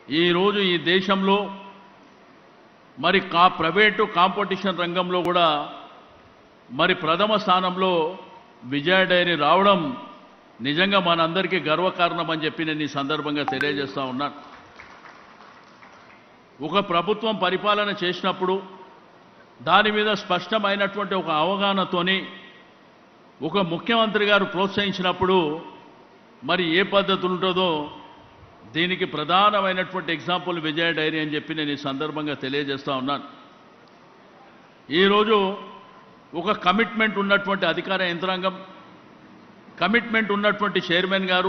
ఈరోజు ఈ దేశంలో మరి కా ప్రైవేటు కాంపిటీషన్ రంగంలో కూడా మరి ప్రథమ స్థానంలో విజయ డైరీ రావడం నిజంగా మనందరికీ గర్వకారణం అని చెప్పి నేను ఈ సందర్భంగా తెలియజేస్తా ఉన్నాను ఒక ప్రభుత్వం పరిపాలన చేసినప్పుడు దాని మీద స్పష్టమైనటువంటి ఒక అవగాహనతోని ఒక ముఖ్యమంత్రి గారు ప్రోత్సహించినప్పుడు మరి ఏ పద్ధతి ఉంటుందో దీనికి ప్రధానమైనటువంటి ఎగ్జాంపుల్ విజయ డైరీ అని చెప్పి నేను ఈ సందర్భంగా తెలియజేస్తా ఉన్నాను ఈరోజు ఒక కమిట్మెంట్ ఉన్నటువంటి అధికార యంత్రాంగం కమిట్మెంట్ ఉన్నటువంటి చైర్మన్ గారు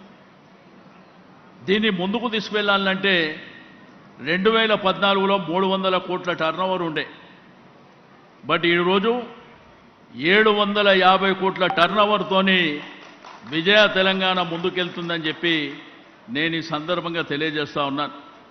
దీన్ని ముందుకు తీసుకువెళ్ళాలంటే రెండు వేల పద్నాలుగులో మూడు వందల కోట్ల టర్నోవర్ ఉండే బట్ ఈరోజు ఏడు వందల యాభై కోట్ల టర్నోవర్తోని విజయ తెలంగాణ ముందుకెళ్తుందని చెప్పి నేను ఈ సందర్భంగా తెలియజేస్తా ఉన్నాను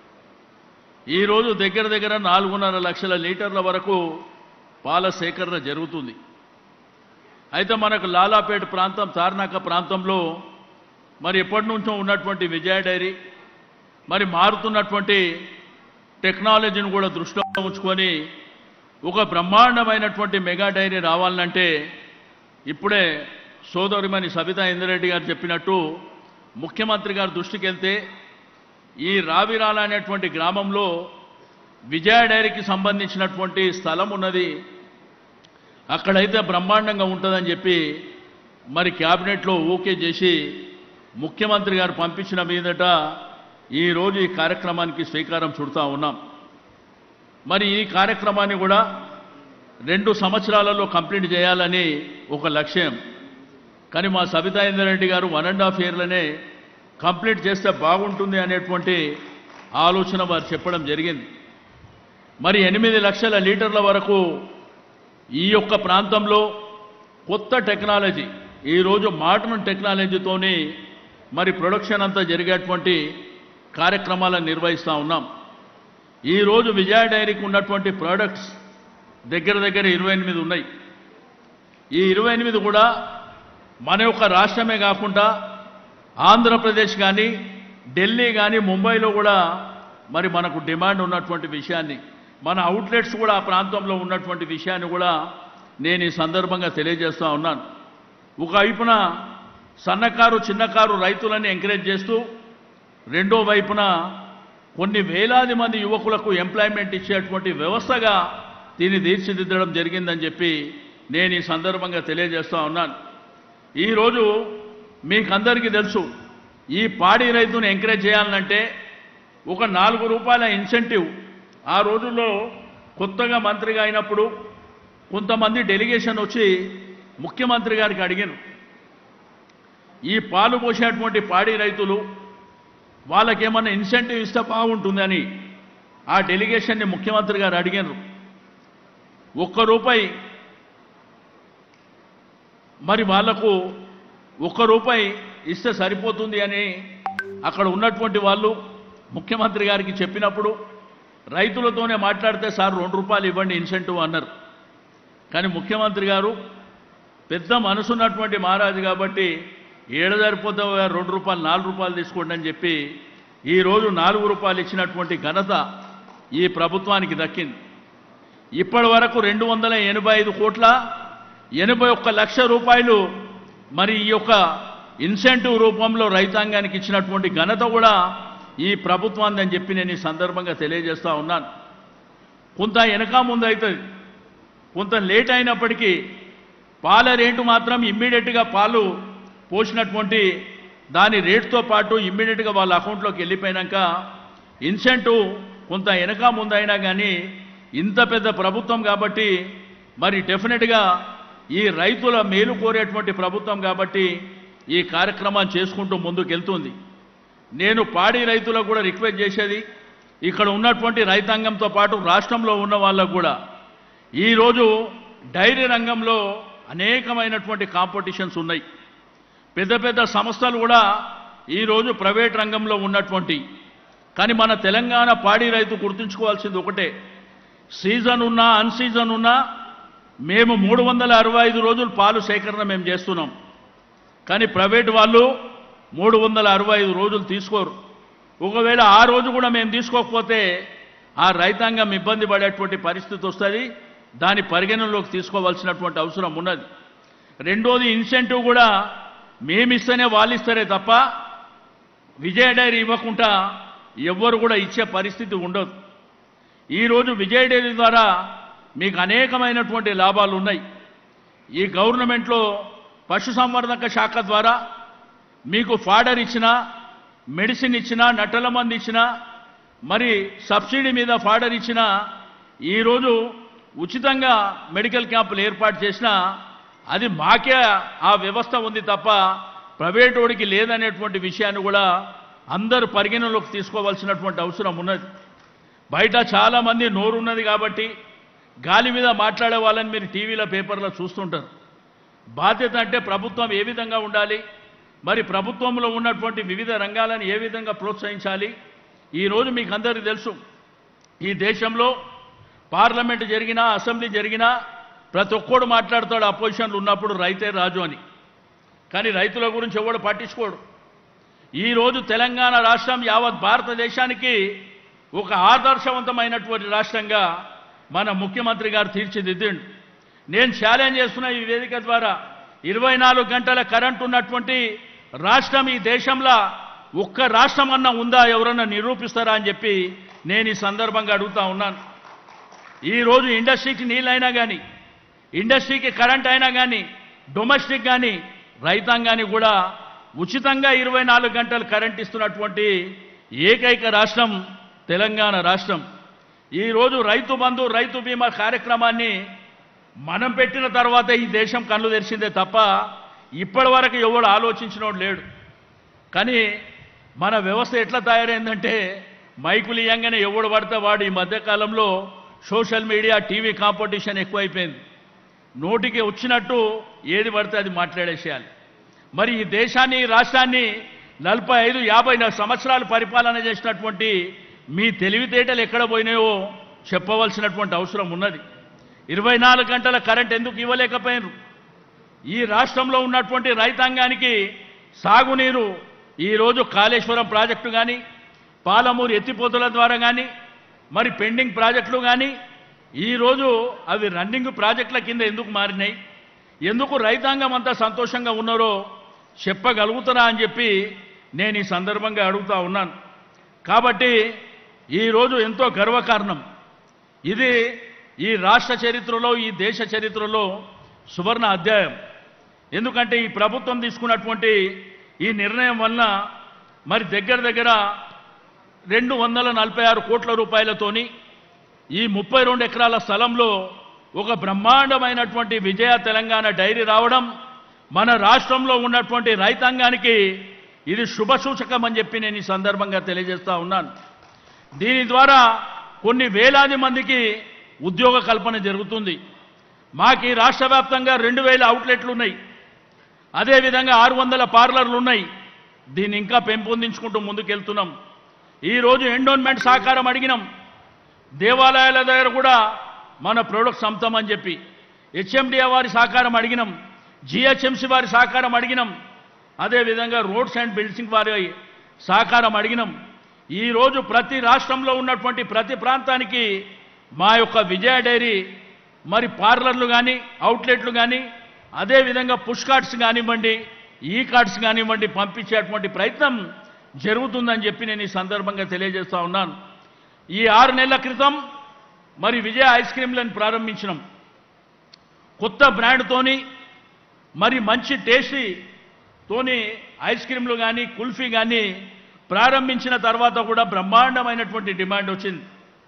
ఈరోజు దగ్గర దగ్గర నాలుగున్నర లక్షల లీటర్ల వరకు పాల సేకరణ జరుగుతుంది అయితే మనకు లాలాపేట ప్రాంతం తార్నాక ప్రాంతంలో మరి ఎప్పటి నుంచో ఉన్నటువంటి విజయ డైరీ మరి మారుతున్నటువంటి టెక్నాలజీని కూడా దృష్టిలో ఉంచుకొని ఒక బ్రహ్మాండమైనటువంటి మెగా డైరీ రావాలంటే ఇప్పుడే సోదరిమణి సబితా ఇంద్రెడ్డి గారు చెప్పినట్టు ముఖ్యమంత్రి గారి దృష్టికి వెళ్తే ఈ రావిరాల అనేటువంటి గ్రామంలో విజయ డైరీకి సంబంధించినటువంటి స్థలం ఉన్నది అక్కడైతే బ్రహ్మాండంగా ఉంటుందని చెప్పి మరి క్యాబినెట్లో ఓకే చేసి ముఖ్యమంత్రి గారు పంపించిన మీదట ఈరోజు ఈ కార్యక్రమానికి శ్రీకారం చుడతా ఉన్నాం మరి ఈ కార్యక్రమాన్ని కూడా రెండు సంవత్సరాలలో కంప్లీట్ చేయాలని ఒక లక్ష్యం కానీ మా సబితా ఇంద్రెడ్డి గారు వన్ అండ్ హాఫ్ ఇయర్లోనే కంప్లీట్ చేస్తే బాగుంటుంది అనేటువంటి ఆలోచన వారు చెప్పడం జరిగింది మరి ఎనిమిది లక్షల లీటర్ల వరకు ఈ యొక్క ప్రాంతంలో కొత్త టెక్నాలజీ ఈరోజు మోడర్న్ టెక్నాలజీతోని మరి ప్రొడక్షన్ అంతా జరిగేటువంటి కార్యక్రమాలను నిర్వహిస్తూ ఉన్నాం ఈరోజు విజయ డైరీకి ఉన్నటువంటి ప్రోడక్ట్స్ దగ్గర దగ్గర ఇరవై ఎనిమిది ఉన్నాయి ఈ ఇరవై ఎనిమిది కూడా మన యొక్క రాష్ట్రమే కాకుండా ఆంధ్రప్రదేశ్ కానీ ఢిల్లీ కానీ ముంబైలో కూడా మరి మనకు డిమాండ్ ఉన్నటువంటి విషయాన్ని మన అవుట్లెట్స్ కూడా ఆ ప్రాంతంలో ఉన్నటువంటి విషయాన్ని కూడా నేను ఈ సందర్భంగా తెలియజేస్తా ఉన్నాను ఒక వైపున సన్నకారు చిన్నకారు రైతులని ఎంకరేజ్ చేస్తూ రెండో వైపున కొన్ని వేలాది మంది యువకులకు ఎంప్లాయ్మెంట్ ఇచ్చేటువంటి వ్యవస్థగా దీన్ని తీర్చిదిద్దడం జరిగిందని చెప్పి నేను ఈ సందర్భంగా తెలియజేస్తా ఉన్నాను ఈరోజు మీకందరికీ తెలుసు ఈ పాడి రైతును ఎంకరేజ్ చేయాలంటే ఒక నాలుగు రూపాయల ఇన్సెంటివ్ ఆ రోజుల్లో కొత్తగా మంత్రిగా అయినప్పుడు కొంతమంది డెలిగేషన్ వచ్చి ముఖ్యమంత్రి గారికి అడిగాను ఈ పాలు పోసేటువంటి పాడి రైతులు వాళ్ళకేమన్నా ఇన్సెంటివ్ ఇస్తే బాగుంటుందని ఆ డెలిగేషన్ని ముఖ్యమంత్రి గారు అడిగారు ఒక్క రూపాయి మరి వాళ్లకు ఒక్క రూపాయి ఇస్తే సరిపోతుంది అని అక్కడ ఉన్నటువంటి వాళ్ళు ముఖ్యమంత్రి గారికి చెప్పినప్పుడు రైతులతోనే మాట్లాడితే సార్ రెండు రూపాయలు ఇవ్వండి ఇన్సెంటివ్ అన్నారు కానీ ముఖ్యమంత్రి గారు పెద్ద మనసున్నటువంటి మహారాజు కాబట్టి ఏడ సరిపోతావు రెండు రూపాయలు నాలుగు రూపాయలు తీసుకోండి అని చెప్పి ఈరోజు నాలుగు రూపాయలు ఇచ్చినటువంటి ఘనత ఈ ప్రభుత్వానికి దక్కింది ఇప్పటి వరకు రెండు వందల ఎనభై ఐదు కోట్ల ఎనభై ఒక్క లక్ష రూపాయలు మరి ఈ యొక్క ఇన్సెంటివ్ రూపంలో రైతాంగానికి ఇచ్చినటువంటి ఘనత కూడా ఈ ప్రభుత్వాన్ని అని చెప్పి నేను ఈ సందర్భంగా తెలియజేస్తా ఉన్నాను కొంత వెనక ముందు అవుతుంది కొంత లేట్ అయినప్పటికీ పాల రేటు మాత్రం ఇమ్మీడియట్గా పాలు పోసినటువంటి దాని రేటుతో పాటు ఇమ్మీడియట్గా వాళ్ళ అకౌంట్లోకి వెళ్ళిపోయినాక ఇన్సెంటివ్ కొంత వెనక ముందైనా కానీ ఇంత పెద్ద ప్రభుత్వం కాబట్టి మరి డెఫినెట్గా ఈ రైతుల మేలు కోరేటువంటి ప్రభుత్వం కాబట్టి ఈ కార్యక్రమాన్ని చేసుకుంటూ ముందుకు వెళ్తుంది నేను పాడి రైతులకు కూడా రిక్వెస్ట్ చేసేది ఇక్కడ ఉన్నటువంటి రైతాంగంతో పాటు రాష్ట్రంలో ఉన్న వాళ్ళకు కూడా ఈరోజు డైరీ రంగంలో అనేకమైనటువంటి కాంపిటీషన్స్ ఉన్నాయి పెద్ద పెద్ద సంస్థలు కూడా ఈరోజు ప్రైవేట్ రంగంలో ఉన్నటువంటి కానీ మన తెలంగాణ పాడి రైతు గుర్తుంచుకోవాల్సింది ఒకటే సీజన్ ఉన్నా అన్ సీజన్ ఉన్నా మేము మూడు వందల అరవై ఐదు రోజులు పాలు సేకరణ మేము చేస్తున్నాం కానీ ప్రైవేట్ వాళ్ళు మూడు వందల అరవై ఐదు రోజులు తీసుకోరు ఒకవేళ ఆ రోజు కూడా మేము తీసుకోకపోతే ఆ రైతాంగం ఇబ్బంది పడేటువంటి పరిస్థితి వస్తుంది దాని పరిగణనలోకి తీసుకోవాల్సినటువంటి అవసరం ఉన్నది రెండోది ఇన్సెంటివ్ కూడా మేమిస్తేనే వాళ్ళు ఇస్తారే తప్ప విజయ డైరీ ఇవ్వకుండా ఎవ్వరు కూడా ఇచ్చే పరిస్థితి ఉండదు ఈరోజు విజయ డైరీ ద్వారా మీకు అనేకమైనటువంటి లాభాలు ఉన్నాయి ఈ గవర్నమెంట్లో పశుసంవర్ధక శాఖ ద్వారా మీకు ఫాడర్ ఇచ్చినా మెడిసిన్ ఇచ్చినా నట్టల మంది ఇచ్చినా మరి సబ్సిడీ మీద ఫాడర్ ఇచ్చినా ఈరోజు ఉచితంగా మెడికల్ క్యాంపులు ఏర్పాటు చేసినా అది మాకే ఆ వ్యవస్థ ఉంది తప్ప ప్రైవేట్ వాడికి లేదనేటువంటి విషయాన్ని కూడా అందరూ పరిగణలోకి తీసుకోవాల్సినటువంటి అవసరం ఉన్నది బయట చాలామంది నోరున్నది కాబట్టి గాలి మీద మాట్లాడే వాళ్ళని మీరు టీవీలో పేపర్లో చూస్తుంటారు బాధ్యత అంటే ప్రభుత్వం ఏ విధంగా ఉండాలి మరి ప్రభుత్వంలో ఉన్నటువంటి వివిధ రంగాలను ఏ విధంగా ప్రోత్సహించాలి ఈరోజు మీకు అందరికీ తెలుసు ఈ దేశంలో పార్లమెంట్ జరిగినా అసెంబ్లీ జరిగినా ప్రతి ఒక్కడు మాట్లాడతాడు అపోజిషన్లు ఉన్నప్పుడు రైతే రాజు అని కానీ రైతుల గురించి ఎవడు పట్టించుకోడు ఈరోజు తెలంగాణ రాష్ట్రం యావత్ భారతదేశానికి ఒక ఆదర్శవంతమైనటువంటి రాష్ట్రంగా మన ముఖ్యమంత్రి గారు తీర్చిదిద్దిండు నేను ఛాలెంజ్ చేస్తున్న ఈ వేదిక ద్వారా ఇరవై నాలుగు గంటల కరెంట్ ఉన్నటువంటి రాష్ట్రం ఈ దేశంలో ఒక్క రాష్ట్రం అన్నా ఉందా ఎవరన్నా నిరూపిస్తారా అని చెప్పి నేను ఈ సందర్భంగా అడుగుతా ఉన్నాను ఈరోజు ఇండస్ట్రీకి నీళ్ళైనా కానీ ఇండస్ట్రీకి కరెంట్ అయినా కానీ డొమెస్టిక్ కానీ రైతాంగానికి కూడా ఉచితంగా ఇరవై నాలుగు గంటలు కరెంట్ ఇస్తున్నటువంటి ఏకైక రాష్ట్రం తెలంగాణ రాష్ట్రం ఈరోజు రైతు బంధు రైతు బీమా కార్యక్రమాన్ని మనం పెట్టిన తర్వాత ఈ దేశం కళ్ళు తెరిచిందే తప్ప ఇప్పటి వరకు ఎవడు ఆలోచించినోడు లేడు కానీ మన వ్యవస్థ ఎట్లా తయారైందంటే మైకులు ఇయ్యంగానే ఎవడు పడితే వాడు ఈ మధ్యకాలంలో సోషల్ మీడియా టీవీ కాంపిటీషన్ ఎక్కువైపోయింది నోటికి వచ్చినట్టు ఏది పడితే అది మాట్లాడేసేయాలి మరి ఈ దేశాన్ని ఈ రాష్ట్రాన్ని నలభై ఐదు యాభై నాలుగు సంవత్సరాలు పరిపాలన చేసినటువంటి మీ తెలివితేటలు ఎక్కడ పోయినాయో చెప్పవలసినటువంటి అవసరం ఉన్నది ఇరవై నాలుగు గంటల కరెంట్ ఎందుకు ఇవ్వలేకపోయినారు ఈ రాష్ట్రంలో ఉన్నటువంటి రైతాంగానికి సాగునీరు ఈరోజు కాళేశ్వరం ప్రాజెక్టు కానీ పాలమూరు ఎత్తిపోతుల ద్వారా కానీ మరి పెండింగ్ ప్రాజెక్టులు కానీ ఈరోజు అవి రన్నింగ్ ప్రాజెక్టుల కింద ఎందుకు మారినాయి ఎందుకు రైతాంగం అంతా సంతోషంగా ఉన్నారో చెప్పగలుగుతారా అని చెప్పి నేను ఈ సందర్భంగా అడుగుతా ఉన్నాను కాబట్టి ఈరోజు ఎంతో గర్వకారణం ఇది ఈ రాష్ట్ర చరిత్రలో ఈ దేశ చరిత్రలో సువర్ణ అధ్యాయం ఎందుకంటే ఈ ప్రభుత్వం తీసుకున్నటువంటి ఈ నిర్ణయం వలన మరి దగ్గర దగ్గర రెండు వందల నలభై ఆరు కోట్ల రూపాయలతోని ఈ ముప్పై రెండు ఎకరాల స్థలంలో ఒక బ్రహ్మాండమైనటువంటి విజయ తెలంగాణ డైరీ రావడం మన రాష్ట్రంలో ఉన్నటువంటి రైతాంగానికి ఇది శుభ సూచకం అని చెప్పి నేను ఈ సందర్భంగా తెలియజేస్తా ఉన్నాను దీని ద్వారా కొన్ని వేలాది మందికి ఉద్యోగ కల్పన జరుగుతుంది మాకు ఈ రాష్ట్ర వ్యాప్తంగా రెండు వేల అవుట్లెట్లు ఉన్నాయి అదేవిధంగా ఆరు వందల పార్లర్లు ఉన్నాయి దీన్ని ఇంకా పెంపొందించుకుంటూ ముందుకెళ్తున్నాం ఈరోజు ఎండోన్మెంట్ సహకారం అడిగినాం దేవాలయాల దగ్గర కూడా మన ప్రొడక్ట్స్ అమ్ముతామని చెప్పి హెచ్ఎండిఏ వారి సహకారం అడిగినాం జిహెచ్ఎంసీ వారి సహకారం అడిగినాం అదేవిధంగా రోడ్స్ అండ్ బిల్డింగ్ వారి సహకారం అడిగినాం ఈరోజు ప్రతి రాష్ట్రంలో ఉన్నటువంటి ప్రతి ప్రాంతానికి మా యొక్క విజయ డైరీ మరి పార్లర్లు కానీ అవుట్లెట్లు కానీ అదేవిధంగా పుష్ కార్డ్స్ కానివ్వండి ఈ కార్డ్స్ కానివ్వండి పంపించేటువంటి ప్రయత్నం జరుగుతుందని చెప్పి నేను ఈ సందర్భంగా తెలియజేస్తా ఉన్నాను ఈ ఆరు నెలల క్రితం మరి విజయ ఐస్ క్రీమ్లను ప్రారంభించినాం కొత్త బ్రాండ్తోని మరి మంచి టేస్టీ తోని ఐస్ క్రీమ్లు కానీ కుల్ఫీ కానీ ప్రారంభించిన తర్వాత కూడా బ్రహ్మాండమైనటువంటి డిమాండ్ వచ్చింది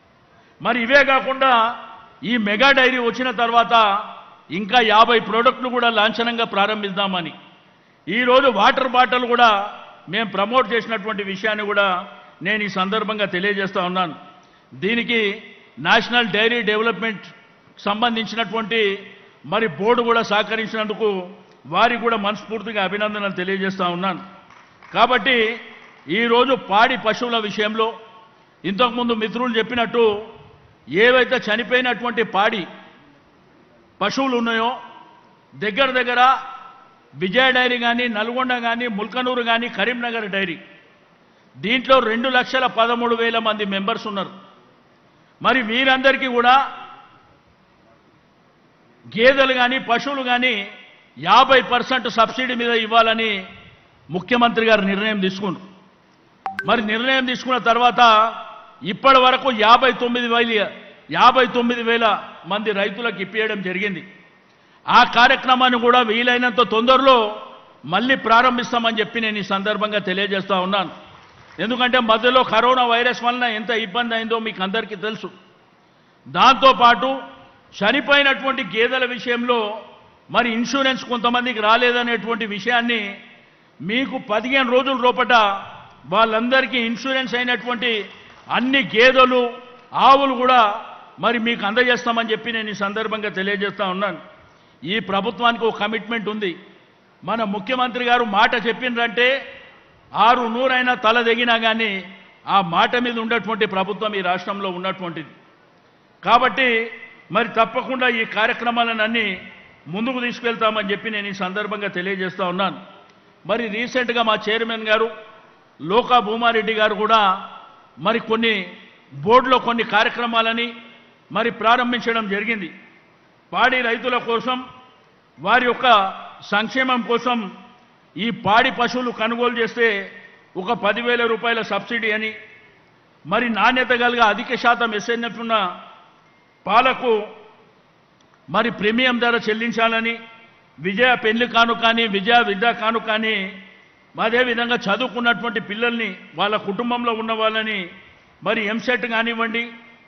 మరి ఇవే కాకుండా ఈ మెగా డైరీ వచ్చిన తర్వాత ఇంకా యాభై ప్రోడక్ట్లు కూడా లాంఛనంగా ప్రారంభిద్దామని ఈరోజు వాటర్ బాటిల్ కూడా మేము ప్రమోట్ చేసినటువంటి విషయాన్ని కూడా నేను ఈ సందర్భంగా తెలియజేస్తా ఉన్నాను దీనికి నేషనల్ డైరీ డెవలప్మెంట్ సంబంధించినటువంటి మరి బోర్డు కూడా సహకరించినందుకు వారికి కూడా మనస్ఫూర్తిగా అభినందనలు తెలియజేస్తా ఉన్నాను కాబట్టి ఈరోజు పాడి పశువుల విషయంలో ఇంతకుముందు మిత్రులు చెప్పినట్టు ఏవైతే చనిపోయినటువంటి పాడి పశువులు ఉన్నాయో దగ్గర దగ్గర విజయ డైరీ కానీ నల్గొండ కానీ ముల్కనూరు కానీ కరీంనగర్ డైరీ దీంట్లో రెండు లక్షల పదమూడు వేల మంది మెంబర్స్ ఉన్నారు మరి వీరందరికీ కూడా గేదెలు కానీ పశువులు కానీ యాభై పర్సెంట్ సబ్సిడీ మీద ఇవ్వాలని ముఖ్యమంత్రి గారు నిర్ణయం తీసుకున్నారు మరి నిర్ణయం తీసుకున్న తర్వాత ఇప్పటి వరకు యాభై తొమ్మిది వేల యాభై తొమ్మిది వేల మంది రైతులకు ఇప్పించడం జరిగింది ఆ కార్యక్రమాన్ని కూడా వీలైనంత తొందరలో మళ్ళీ ప్రారంభిస్తామని చెప్పి నేను ఈ సందర్భంగా తెలియజేస్తా ఉన్నాను ఎందుకంటే మధ్యలో కరోనా వైరస్ వలన ఎంత ఇబ్బంది అయిందో మీకు అందరికీ తెలుసు దాంతోపాటు చనిపోయినటువంటి గేదెల విషయంలో మరి ఇన్సూరెన్స్ కొంతమందికి రాలేదనేటువంటి విషయాన్ని మీకు పదిహేను రోజుల లోపట వాళ్ళందరికీ ఇన్సూరెన్స్ అయినటువంటి అన్ని గేదెలు ఆవులు కూడా మరి మీకు అందజేస్తామని చెప్పి నేను ఈ సందర్భంగా తెలియజేస్తా ఉన్నాను ఈ ప్రభుత్వానికి ఒక కమిట్మెంట్ ఉంది మన ముఖ్యమంత్రి గారు మాట చెప్పిండ్రంటే ఆరు నూరైనా తల తెగినా కానీ ఆ మాట మీద ఉన్నటువంటి ప్రభుత్వం ఈ రాష్ట్రంలో ఉన్నటువంటిది కాబట్టి మరి తప్పకుండా ఈ కార్యక్రమాలన్నీ ముందుకు తీసుకెళ్తామని చెప్పి నేను ఈ సందర్భంగా తెలియజేస్తా ఉన్నాను మరి రీసెంట్గా మా చైర్మన్ గారు లోకా భూమారెడ్డి గారు కూడా మరి కొన్ని బోర్డులో కొన్ని కార్యక్రమాలని మరి ప్రారంభించడం జరిగింది పాడి రైతుల కోసం వారి యొక్క సంక్షేమం కోసం ఈ పాడి పశువులు కొనుగోలు చేస్తే ఒక పదివేల రూపాయల సబ్సిడీ అని మరి నాణ్యత కలిగ అధిక శాతం ఎస్ఎన్ఎఫ్ ఉన్న పాలకు మరి ప్రీమియం ధర చెల్లించాలని విజయ పెళ్లి కాను కానీ విజయ విద్యా కాను కానీ అదేవిధంగా చదువుకున్నటువంటి పిల్లల్ని వాళ్ళ కుటుంబంలో ఉన్న వాళ్ళని మరి ఎంసెట్ కానివ్వండి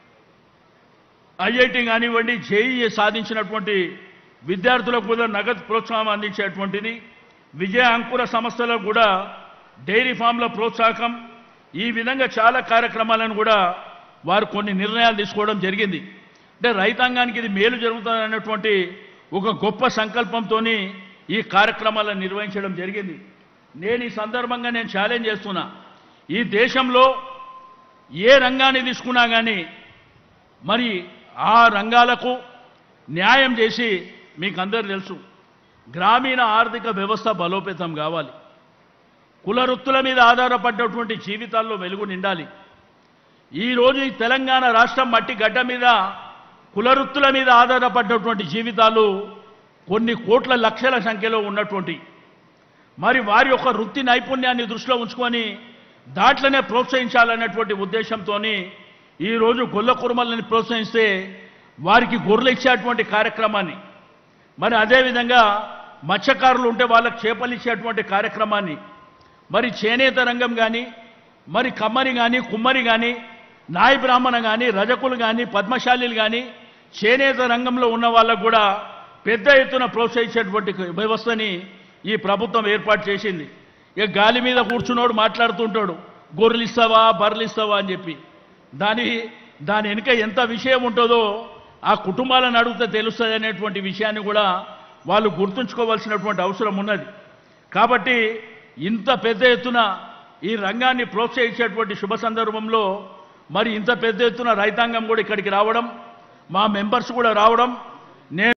ఐఐటి కానివ్వండి జేఈ సాధించినటువంటి విద్యార్థులకు కూడా నగదు ప్రోత్సాహం అందించేటువంటిది విజయ అంకుర సంస్థలకు కూడా డైరీ ఫామ్ల ప్రోత్సాహం ఈ విధంగా చాలా కార్యక్రమాలను కూడా వారు కొన్ని నిర్ణయాలు తీసుకోవడం జరిగింది అంటే రైతాంగానికి ఇది మేలు జరుగుతుంది అన్నటువంటి ఒక గొప్ప సంకల్పంతో ఈ కార్యక్రమాలను నిర్వహించడం జరిగింది నేను ఈ సందర్భంగా నేను ఛాలెంజ్ చేస్తున్నా ఈ దేశంలో ఏ రంగాన్ని తీసుకున్నా కానీ మరి ఆ రంగాలకు న్యాయం చేసి మీకు అందరు తెలుసు గ్రామీణ ఆర్థిక వ్యవస్థ బలోపేతం కావాలి కుల వృత్తుల మీద ఆధారపడ్డటువంటి జీవితాల్లో వెలుగు నిండాలి ఈరోజు ఈ తెలంగాణ రాష్ట్రం మట్టి గడ్డ మీద కుల వృత్తుల మీద ఆధారపడ్డటువంటి జీవితాలు కొన్ని కోట్ల లక్షల సంఖ్యలో ఉన్నటువంటి మరి వారి యొక్క వృత్తి నైపుణ్యాన్ని దృష్టిలో ఉంచుకొని దాంట్లోనే ప్రోత్సహించాలనేటువంటి ఉద్దేశంతో ఈరోజు గొల్ల కుర్మల్ని ప్రోత్సహిస్తే వారికి గొర్రెలు ఇచ్చేటువంటి కార్యక్రమాన్ని మరి అదేవిధంగా మత్స్యకారులు ఉంటే వాళ్ళకి చేపలు ఇచ్చేటువంటి కార్యక్రమాన్ని మరి చేనేత రంగం కానీ మరి కమ్మరి కానీ కుమ్మరి కానీ నాయ బ్రాహ్మణ కానీ రజకులు కానీ పద్మశాలీలు కానీ చేనేత రంగంలో ఉన్న వాళ్ళకు కూడా పెద్ద ఎత్తున ప్రోత్సహించేటువంటి వ్యవస్థని ఈ ప్రభుత్వం ఏర్పాటు చేసింది ఇక గాలి మీద కూర్చున్నోడు మాట్లాడుతుంటాడు గొర్రెలు ఇస్తావా బర్రెలు ఇస్తావా అని చెప్పి దాని దాని వెనుక ఎంత విషయం ఉంటుందో ఆ కుటుంబాలను అడిగితే తెలుస్తుంది అనేటువంటి విషయాన్ని కూడా వాళ్ళు గుర్తుంచుకోవాల్సినటువంటి అవసరం ఉన్నది కాబట్టి ఇంత పెద్ద ఎత్తున ఈ రంగాన్ని ప్రోత్సహించేటువంటి శుభ సందర్భంలో మరి ఇంత పెద్ద ఎత్తున రైతాంగం కూడా ఇక్కడికి రావడం మా మెంబర్స్ కూడా రావడం నేను